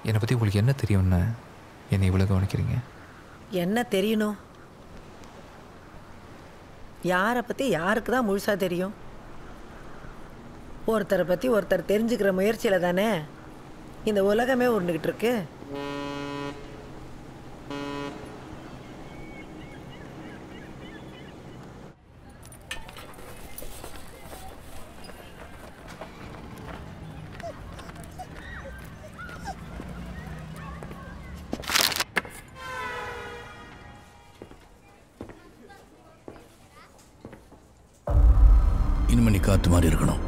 என்னை பற்றி உங்களுக்கு என்ன தெரியும்னு என்னை இவ்வளோ கவனிக்கிறீங்க என்ன தெரியணும் யாரை பற்றி யாருக்கு தான் முழுசாக தெரியும் ஒருத்தரை பற்றி ஒருத்தர் தெரிஞ்சுக்கிற முயற்சியில் தானே இந்த உலகமே உருண்டுகிட்டு இருக்கு இனிமே நீ காத்து மாதிரி இருக்கணும்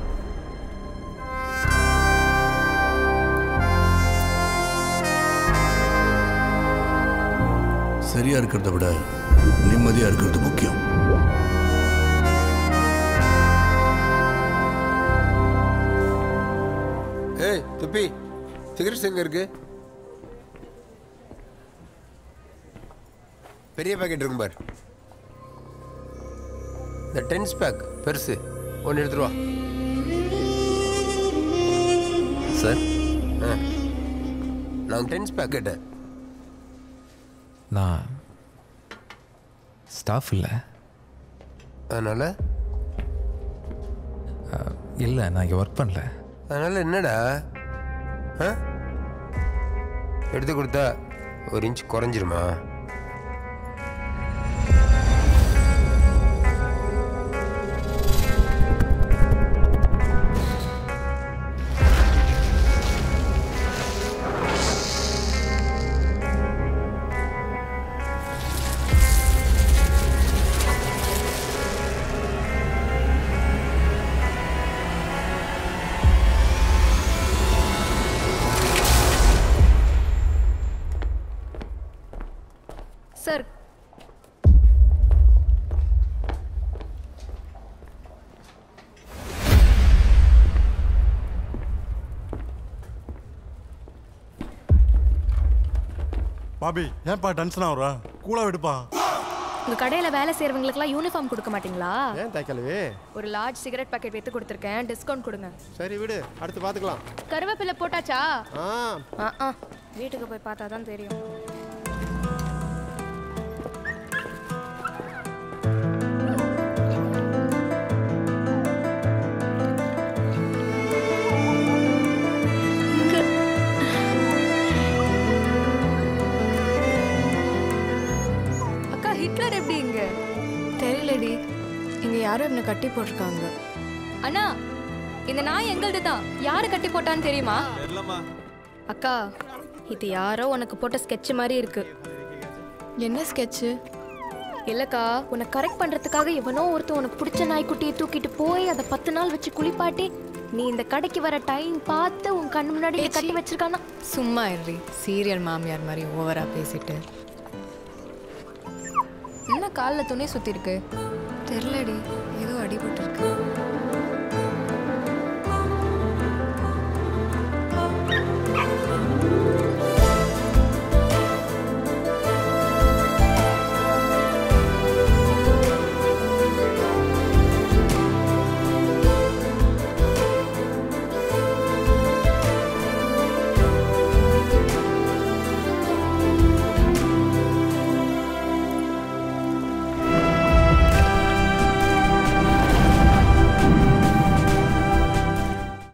சரியா இருக்கிறத விட நிம்மதியா இருக்கிறது முக்கியம் ஏய் துப்பி சிகரெட்ஸ் எங்க இருக்கு பெரிய பாக்கெட் இருக்கும் பார் இந்த டென்ஸ் பேக் பெருசு ஒன்று எடுத்துட்டு வா சார் ஆ நான் டென்ஸ் பேக் கேட்டேன் நான் ஸ்டாஃப் இல்லை அதனால இல்லை நான் இங்கே ஒர்க் பண்ணல அதனால என்னடா ஆ எடுத்து கொடுத்தா ஒரு இன்ச் குறைஞ்சிருமா சார் பாபி ஏன்பா டென்ஷன் ஆகுறா கூலா விடுப்பா உங்க கடையில வேலை செய்யறவங்களுக்குலாம் யூனிஃபார்ம் கொடுக்க மாட்டீங்களா ஏன் தைக்கலவே ஒரு லார்ஜ் சிகரெட் பாக்கெட் வித்து கொடுத்துருக்கேன் டிஸ்கவுண்ட் கொடுங்க சரி விடு அடுத்து பார்த்துக்கலாம் கருவேப்பிலை போட்டாச்சா ஆ ஆ ஆ வீட்டுக்கு போய் பார்த்தா தான் தெரியும் அக்கா ஹிட்லர் எப்படி இங்க தெரியலடி இங்க யாரும் என்ன கட்டி போட்டிருக்காங்க அண்ணா இந்த நாய் எங்களுது தான் யாரு கட்டி போட்டான்னு தெரியுமா அக்கா இது யாரோ உனக்கு போட்ட ஸ்கெட்ச் மாதிரி இருக்கு என்ன ஸ்கெட்சு இல்லக்கா உன்னை கரெக்ட் பண்றதுக்காக எவனோ ஒருத்தன் உனக்கு பிடிச்ச நாய்க்குட்டியை தூக்கிட்டு போய் அதை பத்து நாள் வச்சு குளிப்பாட்டி நீ இந்த கடைக்கு வர டைம் பார்த்து உன் கண்ணு முன்னாடி இதை கட்டி வச்சிருக்கானா சும்மா இருடி சீரியல் மாமியார் மாதிரி ஓவரா பேசிட்டு என்ன காலில் துணி சுத்தி இருக்கு தெரியலடி ஏதோ அடிபட்டு இருக்கு